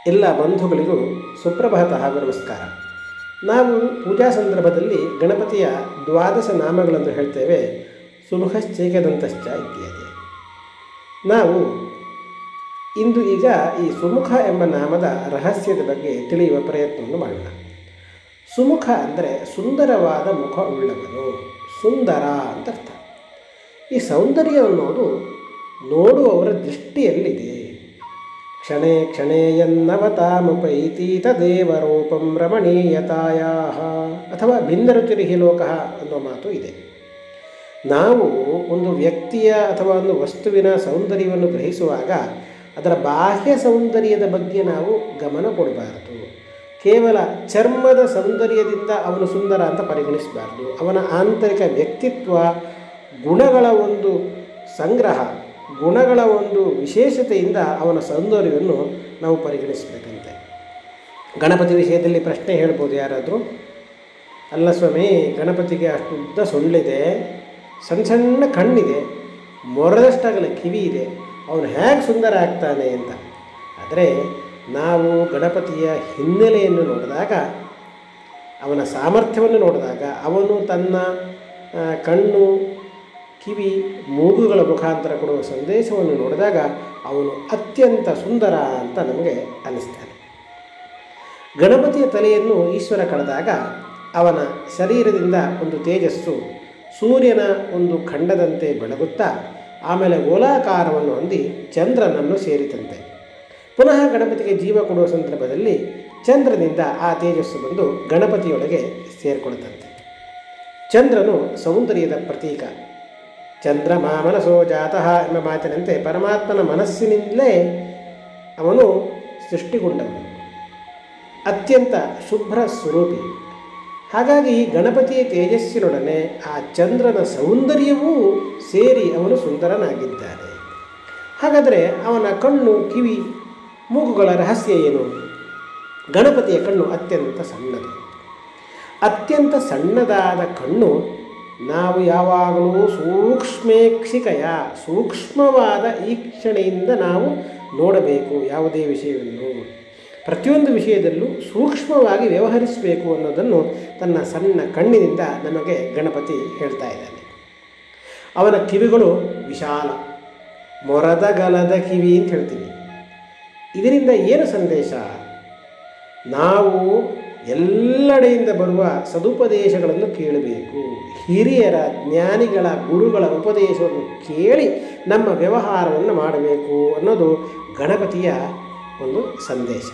ಎಲ್ಲ ಬಂಧುಗಳಿಗೂ ಸುಪ್ರಭಾತ ಹಾಗೂ ನಮಸ್ಕಾರ ನಾವು ಪೂಜಾ ಸಂದರ್ಭದಲ್ಲಿ ಗಣಪತಿಯ ದ್ವಾದಶ ನಾಮಗಳನ್ನು ಹೇಳ್ತೇವೆ ಸುಮುಖಶ್ಚೇಕದಂತಶ್ಚ ಇತ್ಯಾದಿ ನಾವು ಇಂದು ಈಗ ಈ ಸುಮುಖ ಎಂಬ ನಾಮದ ರಹಸ್ಯದ ಬಗ್ಗೆ ತಿಳಿಯುವ ಪ್ರಯತ್ನವನ್ನು ಮಾಡೋಣ ಸುಮುಖ ಅಂದರೆ ಸುಂದರವಾದ ಮುಖ ಉಳ್ಳವನು ಸುಂದರ ಅಂತ ಅರ್ಥ ಈ ಸೌಂದರ್ಯ ಅನ್ನೋದು ನೋಡುವವರ ದೃಷ್ಟಿಯಲ್ಲಿದೆ ಕ್ಷಣೇ ಕ್ಷಣೇಯನ್ನವತಾಮುಪೈತಿ ತದೇವರೂಪಂ ರಮಣೀಯತಾಯ ಅಥವಾ ಭಿನ್ನರುಚಿರಿಹಿ ಲೋಕ ಅನ್ನೋ ಮಾತು ಇದೆ ನಾವು ಒಂದು ವ್ಯಕ್ತಿಯ ಅಥವಾ ಒಂದು ವಸ್ತುವಿನ ಸೌಂದರ್ಯವನ್ನು ಗ್ರಹಿಸುವಾಗ ಅದರ ಬಾಹ್ಯ ಸೌಂದರ್ಯದ ಬಗ್ಗೆ ನಾವು ಗಮನ ಕೊಡಬಾರದು ಕೇವಲ ಚರ್ಮದ ಸೌಂದರ್ಯದಿಂದ ಅವನು ಸುಂದರ ಅಂತ ಪರಿಗಣಿಸಬಾರ್ದು ಅವನ ಆಂತರಿಕ ವ್ಯಕ್ತಿತ್ವ ಗುಣಗಳ ಒಂದು ಸಂಗ್ರಹ ಗುಣಗಳ ಒಂದು ವಿಶೇಷತೆಯಿಂದ ಅವನ ಸೌಂದರ್ಯವನ್ನು ನಾವು ಪರಿಗಣಿಸಬೇಕಂತೆ ಗಣಪತಿ ವಿಷಯದಲ್ಲಿ ಪ್ರಶ್ನೆ ಹೇಳ್ಬೋದು ಯಾರಾದರೂ ಅಲ್ಲ ಸ್ವಾಮಿ ಗಣಪತಿಗೆ ಅಷ್ಟು ಉದ್ದ ಸೊಳ್ಳಿದೆ ಸಣ್ಣ ಸಣ್ಣ ಕಣ್ಣಿದೆ ಮೊರದಷ್ಟಾಗಲ ಕಿವಿ ಇದೆ ಅವನು ಹೇಗೆ ಸುಂದರ ಆಗ್ತಾನೆ ಅಂತ ಆದರೆ ನಾವು ಗಣಪತಿಯ ಹಿನ್ನೆಲೆಯನ್ನು ನೋಡಿದಾಗ ಅವನ ಸಾಮರ್ಥ್ಯವನ್ನು ನೋಡಿದಾಗ ಅವನು ತನ್ನ ಆ, ಕಣ್ಣು ಕಿವಿ ಮೂಗುಗಳ ಮುಖಾಂತರ ಕೊಡುವ ಸಂದೇಶವನ್ನು ನೋಡಿದಾಗ ಅವನು ಅತ್ಯಂತ ಸುಂದರ ಅಂತ ನಮಗೆ ಅನ್ನಿಸ್ತಾನೆ ಗಣಪತಿಯ ತಲೆಯನ್ನು ಈಶ್ವರ ಕಳೆದಾಗ ಅವನ ಶರೀರದಿಂದ ಒಂದು ತೇಜಸ್ಸು ಸೂರ್ಯನ ಒಂದು ಖಂಡದಂತೆ ಬೆಳಗುತ್ತಾ ಆಮೇಲೆ ಗೋಲಾಕಾರವನ್ನು ಹೊಂದಿ ಚಂದ್ರನನ್ನು ಸೇರಿತಂತೆ ಪುನಃ ಗಣಪತಿಗೆ ಜೀವ ಕೊಡುವ ಸಂದರ್ಭದಲ್ಲಿ ಚಂದ್ರನಿಂದ ಆ ತೇಜಸ್ಸು ಬಂದು ಗಣಪತಿಯೊಳಗೆ ಸೇರಿಕೊಳ್ಳುತ್ತಂತೆ ಚಂದ್ರನು ಸೌಂದರ್ಯದ ಪ್ರತೀಕ ಚಂದ್ರಮ ಮನಸೋ ಜಾತಃ ಎಂಬ ಮಾತಿನಂತೆ ಪರಮಾತ್ಮನ ಮನಸ್ಸಿನಿಂದಲೇ ಅವನು ಸೃಷ್ಟಿಗೊಂಡವನು ಅತ್ಯಂತ ಶುಭ್ರ ಸ್ವರೂಪಿ ಹಾಗಾಗಿ ಗಣಪತಿಯ ತೇಜಸ್ಸಿನೊಡನೆ ಆ ಚಂದ್ರನ ಸೌಂದರ್ಯವೂ ಸೇರಿ ಅವನು ಸುಂದರನಾಗಿದ್ದಾನೆ ಹಾಗಾದರೆ ಅವನ ಕಣ್ಣು ಕಿವಿ ಮೂಗುಗಳ ರಹಸ್ಯ ಏನು ಗಣಪತಿಯ ಕಣ್ಣು ಅತ್ಯಂತ ಸಣ್ಣದು ಅತ್ಯಂತ ಸಣ್ಣದಾದ ಕಣ್ಣು ನಾವು ಯಾವಾಗಲೂ ಸೂಕ್ಷ್ಮೇಕ್ಷಿಕೆಯ ಸೂಕ್ಷ್ಮವಾದ ಈಕ್ಷಣೆಯಿಂದ ನಾವು ನೋಡಬೇಕು ಯಾವುದೇ ವಿಷಯವನ್ನು ಪ್ರತಿಯೊಂದು ವಿಷಯದಲ್ಲೂ ಸೂಕ್ಷ್ಮವಾಗಿ ವ್ಯವಹರಿಸಬೇಕು ಅನ್ನೋದನ್ನು ತನ್ನ ಸಣ್ಣ ಕಣ್ಣಿನಿಂದ ನಮಗೆ ಗಣಪತಿ ಹೇಳ್ತಾ ಇದ್ದಾನೆ ಅವನ ಕಿವಿಗಳು ವಿಶಾಲ ಮೊರದ ಗಲದ ಕಿವಿ ಅಂತ ಹೇಳ್ತೀವಿ ಇದರಿಂದ ಏನು ಸಂದೇಶ ನಾವು ಎಲ್ಲೆಡೆಯಿಂದ ಬರುವ ಸದುಪದೇಶಗಳನ್ನು ಕೇಳಬೇಕು ಹಿರಿಯರ ಜ್ಞಾನಿಗಳ ಗುರುಗಳ ಉಪದೇಶವನ್ನು ಕೇಳಿ ನಮ್ಮ ವ್ಯವಹಾರವನ್ನು ಮಾಡಬೇಕು ಅನ್ನೋದು ಗಣಪತಿಯ ಒಂದು ಸಂದೇಶ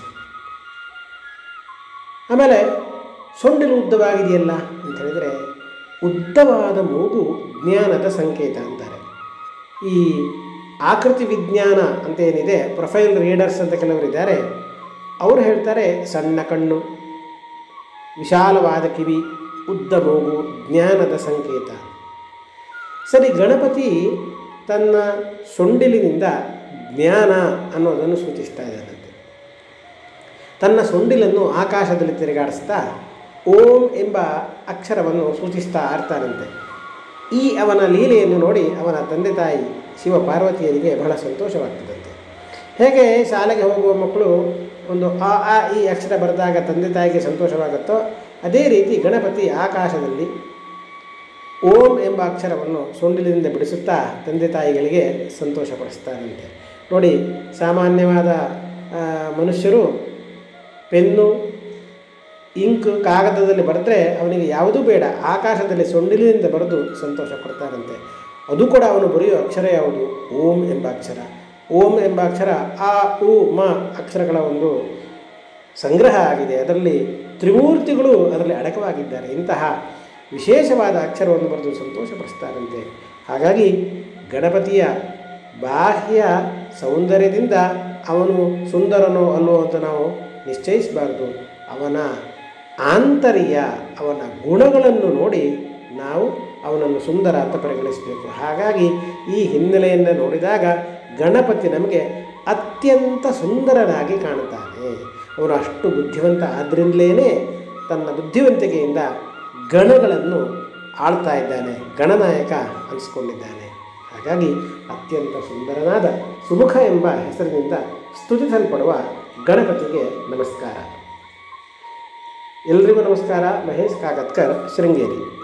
ಆಮೇಲೆ ಸೊಂಡಿಲು ಉದ್ದವಾಗಿದೆಯಲ್ಲ ಅಂತ ಹೇಳಿದರೆ ಉದ್ದವಾದ ಮೂಗು ಜ್ಞಾನದ ಸಂಕೇತ ಅಂತಾರೆ ಈ ಆಕೃತಿ ವಿಜ್ಞಾನ ಅಂತ ಏನಿದೆ ಪ್ರೊಫೈಲ್ ರೀಡರ್ಸ್ ಅಂತ ಕೆಲವರಿದ್ದಾರೆ ಅವರು ಹೇಳ್ತಾರೆ ಸಣ್ಣ ಕಣ್ಣು ವಿಶಾಲವಾದ ಕಿವಿ ಉದ್ದ ಮೂಗು ಜ್ಞಾನದ ಸಂಕೇತ ಸರಿ ಗಣಪತಿ ತನ್ನ ಸೊಂಡಿಲಿನಿಂದ ಜ್ಞಾನ ಅನ್ನೋದನ್ನು ಸೂಚಿಸ್ತಾ ಇದ್ದಾನಂತೆ ತನ್ನ ಸೊಂಡಿಲನ್ನು ಆಕಾಶದಲ್ಲಿ ತಿರುಗಾಡಿಸ್ತಾ ಓಂ ಎಂಬ ಅಕ್ಷರವನ್ನು ಸೂಚಿಸ್ತಾ ಆಡ್ತಾನಂತೆ ಈ ಅವನ ಲೀಲೆಯನ್ನು ನೋಡಿ ಅವನ ತಂದೆ ತಾಯಿ ಶಿವ ಪಾರ್ವತಿಯರಿಗೆ ಬಹಳ ಸಂತೋಷವಾಗ್ತದಂತೆ ಹೇಗೆ ಶಾಲೆಗೆ ಹೋಗುವ ಮಕ್ಕಳು ಒಂದು ಆ ಆ ಈ ಅಕ್ಷರ ಬರೆದಾಗ ತಂದೆ ತಾಯಿಗೆ ಸಂತೋಷವಾಗುತ್ತೋ ಅದೇ ರೀತಿ ಗಣಪತಿ ಆಕಾಶದಲ್ಲಿ ಓಂ ಎಂಬ ಅಕ್ಷರವನ್ನು ಸೊಂಡಿಲಿನಿಂದ ಬಿಡಿಸುತ್ತಾ ತಂದೆ ತಾಯಿಗಳಿಗೆ ಸಂತೋಷಪಡಿಸ್ತಾನಂತೆ ನೋಡಿ ಸಾಮಾನ್ಯವಾದ ಆ, ಮನುಷ್ಯರು ಪೆನ್ನು ಇಂಕ್ ಕಾಗದದಲ್ಲಿ ಬರೆದ್ರೆ ಅವನಿಗೆ ಯಾವುದೂ ಬೇಡ ಆಕಾಶದಲ್ಲಿ ಸೊಂಡಿಲಿನಿಂದ ಬರೆದು ಸಂತೋಷ ಪಡ್ತಾನಂತೆ ಅದು ಕೂಡ ಅವನು ಬರೆಯೋ ಅಕ್ಷರ ಯಾವುದು ಓಂ ಎಂಬ ಅಕ್ಷರ ಓಂ ಎಂಬ ಅಕ್ಷರ ಆ ಉ ಮ ಅಕ್ಷರಗಳ ಒಂದು ಸಂಗ್ರಹ ಆಗಿದೆ ಅದರಲ್ಲಿ ತ್ರಿಮೂರ್ತಿಗಳು ಅದರಲ್ಲಿ ಅಡಕವಾಗಿದ್ದಾರೆ ಇಂತಹ ವಿಶೇಷವಾದ ಅಕ್ಷರವನ್ನು ಬರೆದು ಸಂತೋಷಪಡಿಸ್ತಾರಂತೆ ಹಾಗಾಗಿ ಗಣಪತಿಯ ಬಾಹ್ಯ ಸೌಂದರ್ಯದಿಂದ ಅವನು ಸುಂದರನೋ ಅಲ್ಲೋ ಅಂತ ನಾವು ನಿಶ್ಚಯಿಸಬಾರ್ದು ಅವನ ಆಂತರ್ಯ ಅವನ ಗುಣಗಳನ್ನು ನೋಡಿ ನಾವು ಅವನನ್ನು ಸುಂದರ ಅಂತ ಪರಿಗಣಿಸಬೇಕು ಹಾಗಾಗಿ ಈ ಹಿನ್ನೆಲೆಯನ್ನು ನೋಡಿದಾಗ ಗಣಪತಿ ನಮಗೆ ಅತ್ಯಂತ ಸುಂದರನಾಗಿ ಕಾಣುತ್ತಾನೆ ಅವನು ಅಷ್ಟು ಬುದ್ಧಿವಂತ ಆದ್ದರಿಂದಲೇ ತನ್ನ ಬುದ್ಧಿವಂತಿಕೆಯಿಂದ ಗಣಗಳನ್ನು ಆಳ್ತಾ ಇದ್ದಾನೆ ಗಣನಾಯಕ ಅನಿಸ್ಕೊಂಡಿದ್ದಾನೆ ಹಾಗಾಗಿ ಅತ್ಯಂತ ಸುಂದರನಾದ ಸುಮುಖ ಎಂಬ ಹೆಸರಿನಿಂದ ಸ್ತುತಿಸಲ್ಪಡುವ ಗಣಪತಿಗೆ ನಮಸ್ಕಾರ ಎಲ್ರಿಗೂ ನಮಸ್ಕಾರ ಮಹೇಶ್ ಕಾಗತ್ಕರ್ ಶೃಂಗೇರಿ